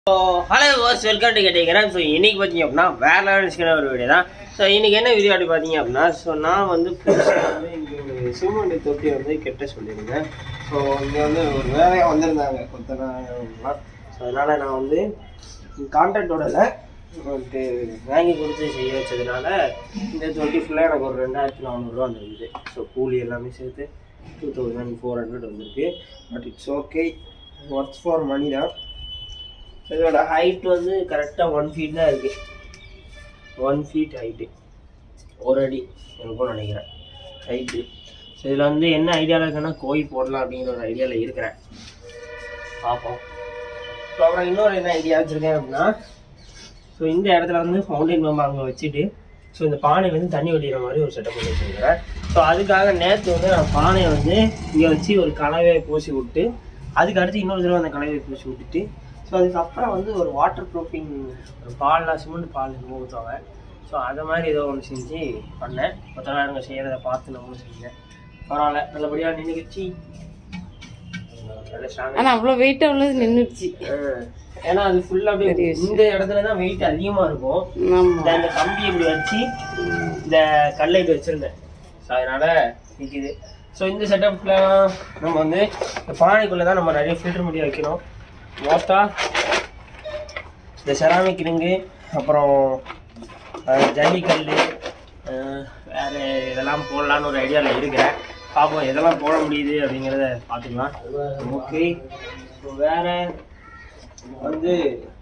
So hello was welcome to கேட்டிக்கிறேன் so இன்னைக்கு பார்த்தீங்க அப்படின்னா வேற லெவல்ஸ்க்கான ஒரு வீடியோ தான் ஸோ இன்னைக்கு என்ன வீடியோ அப்படி பார்த்தீங்க அப்படின்னா ஸோ நான் வந்து புதுசாக வந்து இங்கே ஒரு சிமெண்ட் தொட்டி வந்து கெட்ட சொல்லியிருந்தேன் ஸோ இங்கே வந்து ஒரு வேலையாக வந்திருந்தாங்க கொத்தனாங்கலாம் ஸோ அதனால் நான் வந்து கான்ட்ராக்டோடல வந்துட்டு வாங்கி கொடுத்து செய்ய வச்சதுனால இந்த தொட்டி ஃபுல்லாக எனக்கு ஒரு ரெண்டாயிரத்தி நானூறுரூவா வந்துருக்குது ஸோ கூலி எல்லாமே சேர்த்து டூ தௌசண்ட் ஃபோர் ஹண்ட்ரட் வந்திருக்கு but it's okay works for money தான் ஸோ இதோட ஹைட் வந்து கரெக்டாக ஒன் ஃபீட் தான் இருக்குது ஒன் ஃபீட் ஹைட்டு ஒரு அடி இருக்கும்னு நினைக்கிறேன் ஹைட்டு ஸோ இதில் வந்து என்ன ஐடியாவில் இருக்குன்னா கோயில் போடலாம் அப்படிங்கிற ஒரு ஐடியாவில் இருக்கிறேன் பார்ப்போம் ஸோ அப்புறம் இன்னொரு என்ன ஐடியா வச்சுருக்கேன் அப்படின்னா ஸோ இந்த இடத்துல வந்து ஃபவுண்டைன் பம்ப் அங்கே வச்சுட்டு ஸோ இந்த பானையிலேருந்து தண்ணி வடிகிற மாதிரி ஒரு செட்டப் பண்ணி வச்சுருக்கிறேன் ஸோ அதுக்காக நேற்று வந்து நான் பானையை வந்து இங்கே வச்சு ஒரு கலவையை பூசி விட்டு அதுக்கு அடுத்து இன்னொரு தடவை அந்த கலவையை பூசி விட்டுட்டு ஸோ அதுக்கப்புறம் வந்து ஒரு வாட்டர் ப்ரூஃபிங் ஒரு பால்லாம் சிமெண்ட் பால் என்னமோ ஊற்றுவாங்க ஸோ அதை மாதிரி ஏதோ ஒன்று செஞ்சு பண்ணேன் மற்றவங்க செய்கிறத பார்த்து நம்மளும் செஞ்சேன் பரவாயில்ல நல்லபடியாக நின்றுக்கிச்சு நல்ல ஸ்ட்ராங் ஆனா அவ்வளவு வெயிட் உள்ளது நின்னுடுச்சு ஏன்னா அது ஃபுல்லா அப்படியே பெரிய விஷயம். இந்த இடத்துல தான் வெயிட் அதிகமா இருக்கும் ஆமா இந்த இந்த கம்பி இப்படி வச்சு இந்த கல்லை இப்படி வச்சிருந்தேன் ஸோ அதனால நிற்கிது ஸோ இந்த செட்டப்ல நம்ம வந்து இந்த பானைக்குள்ள தான் நம்ம நிறைய ஃபில்டர் பண்ணி வைக்கணும் மோஸ்டா இந்த செராமிக் ரிங்கு அப்புறம் அஹ், ஜல்லிக்கல் அஹ், வேற இதெல்லாம் போடலான்னு ஒரு ஐடியாவில் இருக்கிறேன் பார்ப்போம் எதெல்லாம் போட முடியுது அப்படிங்கிறத பார்த்துக்கலாம் ஓகே வேற வந்து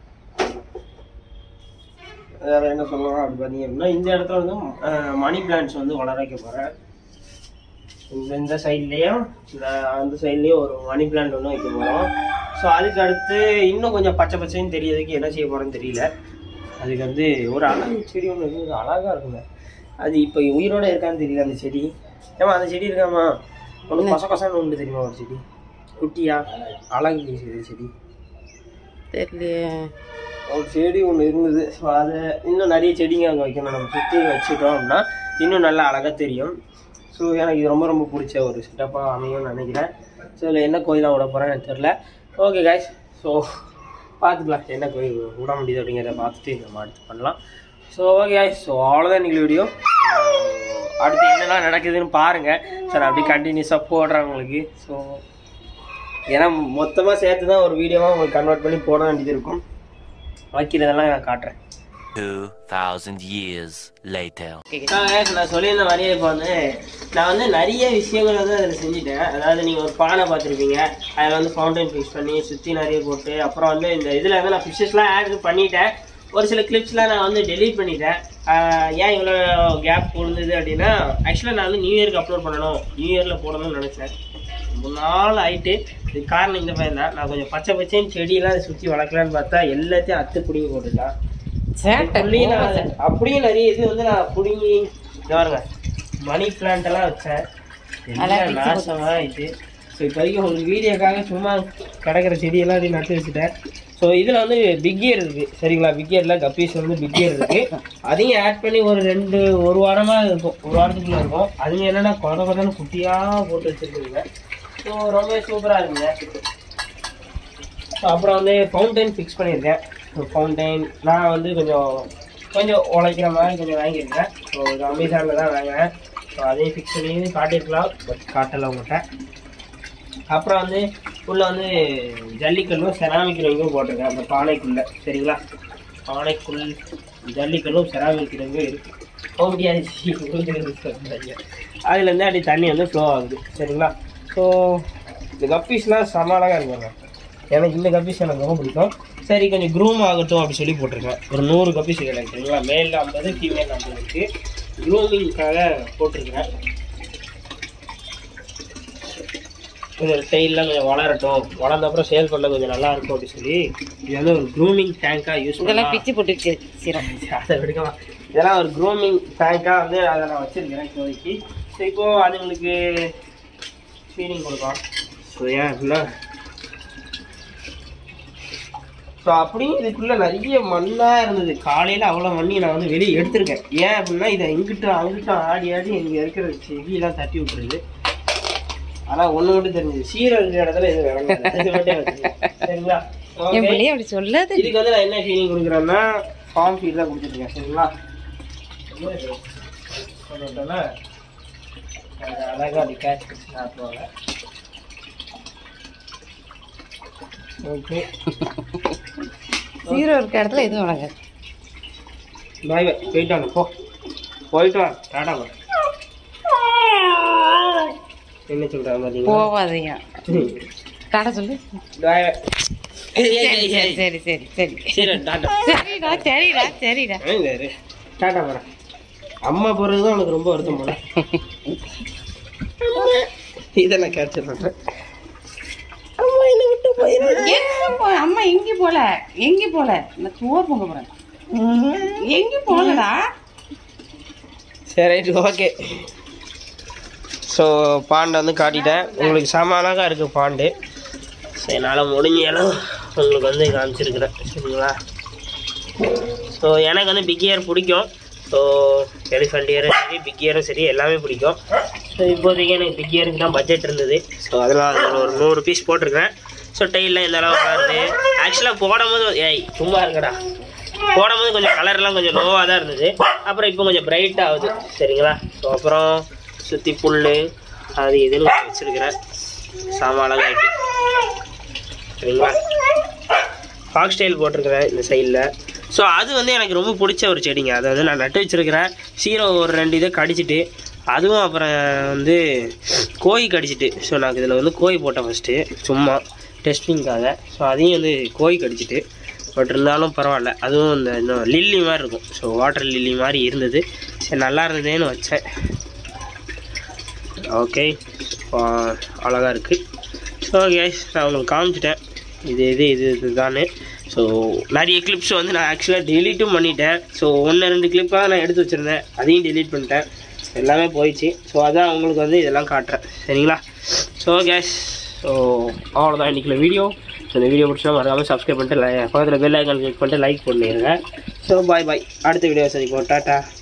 வேற என்ன சொல்லலாம் அப்படி பார்த்தீங்க அப்படின்னா இந்த இடத்துல வந்து மணி பிளான்ட்ஸ் வந்து வளர வைக்க போகிறேன் இந்த இந்த சைட்லேயும் இந்த அந்த சைட்லேயும் ஒரு மணி பிளான்ட் ஒன்று வைக்க போகிறோம் ஸோ அதுக்கு அடுத்து இன்னும் கொஞ்சம் பச்சை பச்சைன்னு தெரியறதுக்கு என்ன செய்ய போகிறேன்னு தெரியல அதுக்கு வந்து ஒரு அழகு செடி ஒன்று இருக்குது அழகாக இருக்குங்க அது இப்போ உயிரோட இருக்கான்னு தெரியல அந்த செடி ஏமா அந்த செடி இருக்காமா ஒன்று கொச கொசான்னு உண்டு தெரியுமா ஒரு செடி குட்டியா அழகு செடி செடி தெரியலையே ஒரு செடி ஒன்று இருந்தது ஸோ அதை இன்னும் நிறைய செடிங்க அங்கே வைக்கணும் நம்ம சுற்றி வச்சுட்டோம் அப்படின்னா இன்னும் நல்லா அழகாக தெரியும் ஸோ எனக்கு இது ரொம்ப ரொம்ப பிடிச்ச ஒரு செட்டப்பாக அமையும்னு நினைக்கிறேன் ஸோ இதில் என்ன கோயிலாக விட போகிறேன்னு எனக்கு தெரில ஓகே காய்ஸ் ஸோ பார்த்துக்கலாம் என்ன கோயில் விட முடியுது அப்படிங்கிறத பார்த்துட்டு நம்ம அடுத்து பண்ணலாம் ஸோ ஓகே காய்ஸ் ஸோ அவ்வளோதான் இன்னைக்கு வீடியோ அடுத்து என்னெல்லாம் நடக்குதுன்னு பாருங்கள் ஸோ நான் அப்படியே கண்டினியூஸாக போடுறேன் உங்களுக்கு ஸோ ஏன்னா மொத்தமாக சேர்த்து தான் ஒரு வீடியோவாக உங்களுக்கு கன்வெர்ட் பண்ணி போட வேண்டியது இருக்கும் வைக்கிறதெல்லாம் நான் காட்டுறேன் 2000 years later. நான் நான் சொல்லியிருந்த மாதிரியே இப்போ வந்து நான் வந்து நிறைய விஷயங்கள் வந்து அதில் செஞ்சுட்டேன் அதாவது நீங்கள் ஒரு பானை பார்த்துருப்பீங்க அதில் வந்து ஃபவுண்டைன் ஃபிக்ஸ் பண்ணி சுற்றி நிறைய போட்டு அப்புறம் வந்து இந்த இதில் வந்து நான் ஃபிஷஸ்லாம் ஆட் பண்ணிட்டேன் ஒரு சில கிளிப்ஸ்லாம் நான் வந்து டெலீட் பண்ணிட்டேன் ஆஹ் ஏன் இவ்வளோ கேப் விழுந்தது அப்படின்னா ஆக்சுவலாக நான் வந்து நியூ இயருக்கு அப்லோட் பண்ணணும் நியூ இயரில் போடணும்னு நினச்சேன் ரொம்ப நாள் ஆயிட்டு இது காரணம் இந்த பையன் தான் நான் கொஞ்சம் பச்சை பச்சைன்னு செடியெல்லாம் சுற்றி வளர்க்கலான்னு பார்த்தா எல்லாத்தையும் அத்து பிடிங்கி போட்டுட்டான் சேட்டை அப்படியே நான் அப்படியே நிறைய இது வந்து நான் புடுங்கி இங்க பாருங்க மணி பிளான்ட் எல்லாம் வச்சேன் அதெல்லாம் எல்லாம் பிச்சு நாசமா ஆயிட்டு ஸோ இப்போதைக்கு உங்களுக்கு வீடியோக்காக சும்மா கிடக்கிற செடியெல்லாம் அப்படி நட்டு வச்சுட்டேன் ஸோ இதில் வந்து பிக் இயர் இருக்கு சரிங்களா பிக் இயரில் கப்பீஸ் வந்து பிக் இயர் இருக்கு அதையும் ஆட் பண்ணி ஒரு ரெண்டு ஒரு வாரமாக இருக்கும் ஒரு வாரத்துக்குள்ள இருக்கும் அதுங்க என்னன்னா கொத கொதன்னு குட்டியாக போட்டு வச்சிருக்குங்க ஸோ ரொம்ப சூப்பராக இருக்குங்க ஸோ அப்புறம் வந்து ஃபவுண்டைன் ஃபிக்ஸ் பண்ணியிருக்கேன் ஃபவுண்டைன் நான் வந்து கொஞ்சம் கொஞ்சம் உழைக்கிற மாதிரி கொஞ்சம் வாங்கியிருக்கேன் ஸோ இது அமேசானில் தான் வாங்கினேன் ஸோ அதையும் ஃபிக்ஸ் பண்ணி காட்டியிருக்கலாம் பட் காட்டலை உங்கள்கிட்ட அப்புறம் வந்து உள்ள வந்து ஜல்லிக்கல்லும் செராமிக் ரிங்கும் போட்டிருக்கேன் அந்த பானைக்குள்ளே சரிங்களா பானைக்குள் ஜல்லிக்கல்லும் செராமிக் ரிங்கும் இருக்குது போக முடியாது அதுலேருந்து அப்படி தண்ணி வந்து ஃப்ளோ ஆகுது சரிங்களா ஸோ இந்த கப்பீஸ்லாம் செம அழகாக இருக்குங்க எனக்கு இந்த கப்பீஸ் எனக்கு ரொம்ப பிடிக்கும் சரி கொஞ்சம் க்ரூம் ஆகட்டும் அப்படி சொல்லி போட்டிருக்கேன் ஒரு நூறு கப்பீஸ் எனக்கு சரிங்களா மேல் ஐம்பது ஃபீமேல் ஐம்பது இருக்குது க்ரூமிங்காக போட்டிருக்கிறேன் கொஞ்சம் டெய்லாம் கொஞ்சம் வளரட்டும் வளர்ந்த அப்புறம் சேல் பண்ண கொஞ்சம் நல்லா இருக்கும் அப்படின்னு சொல்லி இது வந்து ஒரு க்ரூமிங் டேங்காக யூஸ் இதெல்லாம் பண்ணலாம் பிச்சு போட்டுச்சு சீரம் அதை விடுக்கலாம் இதெல்லாம் ஒரு க்ரூமிங் டேங்காக வந்து அதை நான் வச்சிருக்கிறேன் இப்போதைக்கு ஸோ இப்போ அதுங்களுக்கு ஃபீடிங் கொடுக்கலாம் ஸோ ஏன் அப்படின்னா ஸோ அப்படியும் இதுக்குள்ளே நிறைய மண்ணாக இருந்தது காலையில் அவ்வளோ மண்ணி நான் வந்து வெளியே எடுத்திருக்கேன் ஏன் அப்படின்னா இதை இங்கிட்டும் அங்கிட்டும் ஆடி ஆடி இங்கே இருக்கிற செடியெல்லாம் தட்டி விட்டுருது ஆனால் ஒன்று மட்டும் தெரிஞ்சது சீரல் இருக்கிற இடத்துல இது விளங்காது அது மட்டும் எனக்கு தெரியும். சரிங்களா என் பிள்ளைய அப்படி சொல்லாது இதுக்கு வந்து நான் என்ன ஃபீலிங் கொடுக்குறேன்னா ஃபார்ம் ஃபீல் தான் கொடுத்துருக்கேன் சரிங்களா சொல்லிட்டோன்னா அது அழகாக அப்படி கேட்ச் பிடிச்சி நாட்டுவாங்க ஓகே ஜீரோ இருக்க இடத்துல எதுவும் வழங்காது பாய் பாய் போயிட்டு வாங்க போ போயிட்டு வாங்க டாடா பாய் என்ன சொல்கிறாங்க பார்த்தீங்களா போவாதீங்க டாடா சொல்லு பாய் சரி சரி சரி சரி சரி சரி டாடா சரிடா சரிடா சரிடா டாடா போகிறேன் அம்மா போகிறது தான் உனக்கு ரொம்ப வருத்தம் போல இதை நான் கேப்சர் பண்ணுறேன் அம்மா என்னை விட்டு போயிடுறேன் எங்க போ அம்மா எங்க போல எங்க போல நான் சோறு பொங்க போறேன் எங்க போலடா சரி ரைட் ஓகே ஸோ பாண்டை வந்து காட்டிட்டேன் உங்களுக்கு செம அழகாக இருக்குது பாண்டு ஸோ என்னால் முடிஞ்ச அளவு உங்களுக்கு வந்து காமிச்சிருக்கிறேன் சரிங்களா ஸோ எனக்கு வந்து பிக் இயர் பிடிக்கும் ஸோ எலிஃபண்ட் இயரும் சரி பிக் இயரும் சரி எல்லாமே பிடிக்கும் ஸோ இப்போதைக்கு எனக்கு பிக் இயருக்கு தான் பட்ஜெட் இருந்தது ஸோ அதெல்லாம் அதில் ஒரு நூறு பீஸ் போட்டிருக்கேன் ஸோ டெய்லில் இந்த அளவு வருது ஆக்சுவலாக போடும்போது ஏய் சும்மா இருக்கடா போடும்போது கொஞ்சம் கலர்லாம் கொஞ்சம் லோவாக தான் இருந்தது அப்புறம் இப்போ கொஞ்சம் பிரைட் ஆகுது சரிங்களா ஸோ அப்புறம் சுற்றி புல் அது இதுன்னு வச்சுருக்கிறேன் சாம அழகாயிட்டு சரிங்களா ஃபாக் ஸ்டைல் போட்டிருக்கிறேன் இந்த சைடில் ஸோ அது வந்து எனக்கு ரொம்ப பிடிச்ச ஒரு செடிங்க அதை வந்து நான் நட்டு வச்சுருக்கிறேன் சீரோ ஒரு ரெண்டு இதை கடிச்சிட்டு அதுவும் அப்புறம் வந்து கோழி கடிச்சிட்டு ஸோ நான் இதில் வந்து கோழி போட்டேன் ஃபஸ்ட்டு சும்மா டெஸ்டிங்காக ஸோ அதையும் வந்து கோழி கடிச்சிட்டு பட் இருந்தாலும் பரவாயில்ல அதுவும் இந்த இன்னும் லில்லி மாதிரி இருக்கும் ஸோ வாட்டர் லில்லி மாதிரி இருந்தது சரி நல்லா இருந்ததேன்னு வச்சேன் ஓகே அழகாக இருக்குது ஸோ கேஸ் நான் உங்களுக்கு காமிச்சிட்டேன் இது இது இது இதுதானு ஸோ நிறைய கிளிப்ஸ் வந்து நான் ஆக்சுவலாக டெலீட்டும் பண்ணிட்டேன் ஸோ ஒன்று ரெண்டு கிளிப்பாக நான் எடுத்து வச்சுருந்தேன் அதையும் டெலீட் பண்ணிட்டேன் எல்லாமே போயிடுச்சு ஸோ அதான் உங்களுக்கு வந்து இதெல்லாம் காட்டுறேன் சரிங்களா ஸோ கேஸ் ஸோ அவ்வளோதான் இன்றைக்கி வீடியோ ஸோ இந்த வீடியோ பிடிச்சா மறக்காமல் சப்ஸ்கிரைப் பண்ணிட்டு லை- பக்கத்தில் பெல் ஐக்கான் கிளிக் பண்ணிட்டு லைக் பண்ணிடுங்க ஸோ பாய் பாய் அடுத்த வீடியோ சந்திப்போம் டாட்டா